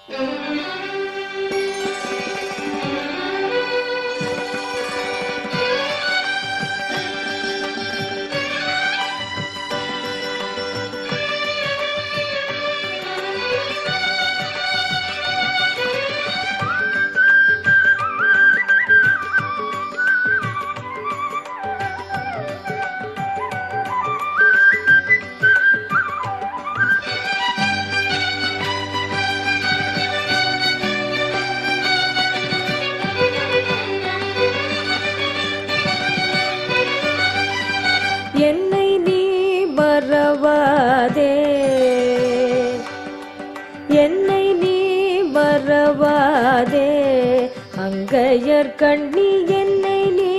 என்னை நீ மறவாதே என்னை நீ மறவாதே அங்கையர் கண்ணி என்னை நீ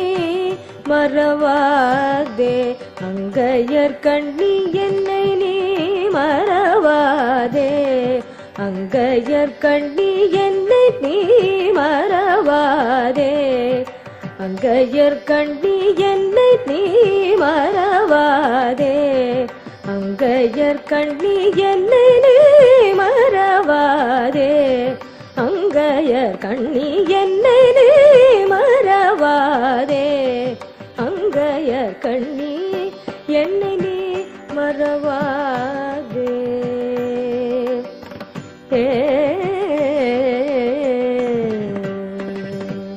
மறவாதே அங்கையர் கண்ணி என்னை நீ மறவாதே அங்கையர் கண்ணி என்னை நீ மறவாதே அங்கையர் கண்ணி என்னை நீ மறவாதே அங்கையர் கண்ணி என்னை நீ மறவாதே அங்கையர் கண்ணி என்னை நீ மறவாதே அங்கையர் கண்ணி என்னை நீ மறவாதே ஏ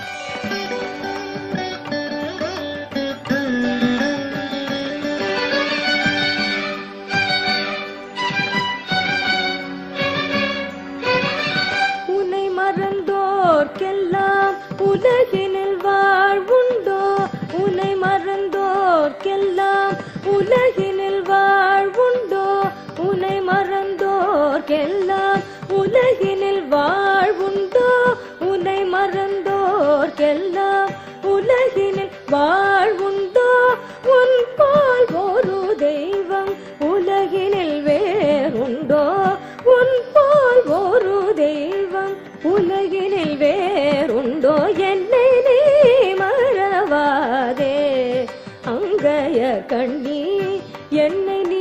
உன்னை மறந்தோர்க்கெல்லாம் உலகினில் வாழ்வுண்டோ உன்னை மறந்தோர்க்கெல்லாம் உலகினில் வாழ்வுண்டோ உன்னை மறந்தோர்க்கெல்லாம் உலகினில் வாழ்வுண்டோ உன்னை மறந்தோர்க்கெல்லாம் உலகினில் வாழ்வுண்டோ உன் போல் ஒரு தெய்வம் உலகினில் வேறுண்டோ உன் போல் ஒரு தெய்வம் உலகினில் வேறுண்டோ என்னை நீ மறவாதே அங்கைய கண்ணி என்னை நீ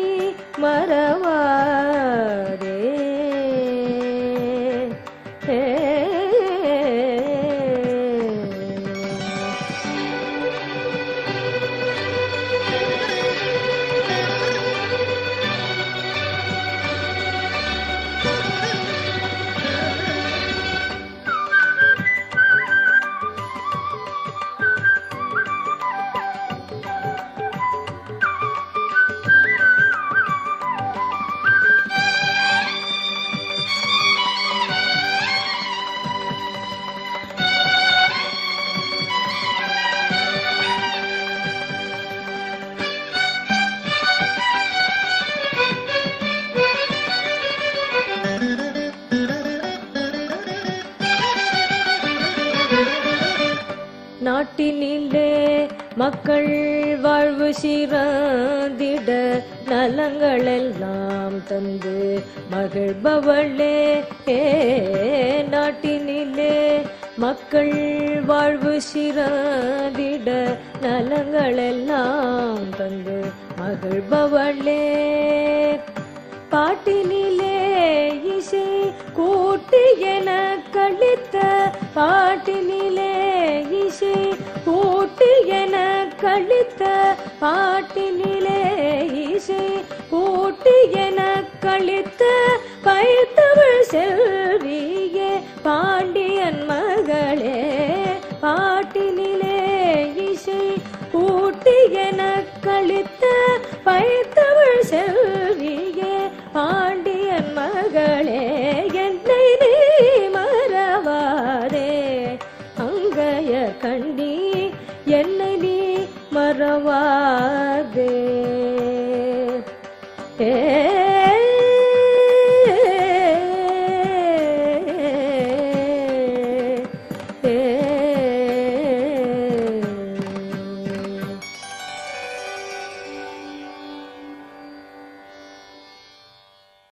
மறவாதே நாட்டினிலே மக்கள் வாழ்வு சிறந்திட நலங்களெல்லாம் தந்து மகிழ்பவளே ஏ நாட்டினிலே மக்கள் வாழ்வு சிறந்திட நலங்களெல்லாம் தந்து மகிழ்பவளே பாட்டினிலே இசை கூட்டி என கழித்த பாட்டினிலே இசை கூட்டி என கழித்த பாட்டினிலே இசை கூட்டி என கழித்த பைத்தமிழ் செல்வியே பாண்டியன் மகளே பாட்டினிலே இசை கூட்டி என கழித்த பைத்தமிழ் செல்வியே பாண்டியன் மகளே என்னை நீ மறவாதே அங்கைய கண்டி என்னை நீ மறவாதே ஏ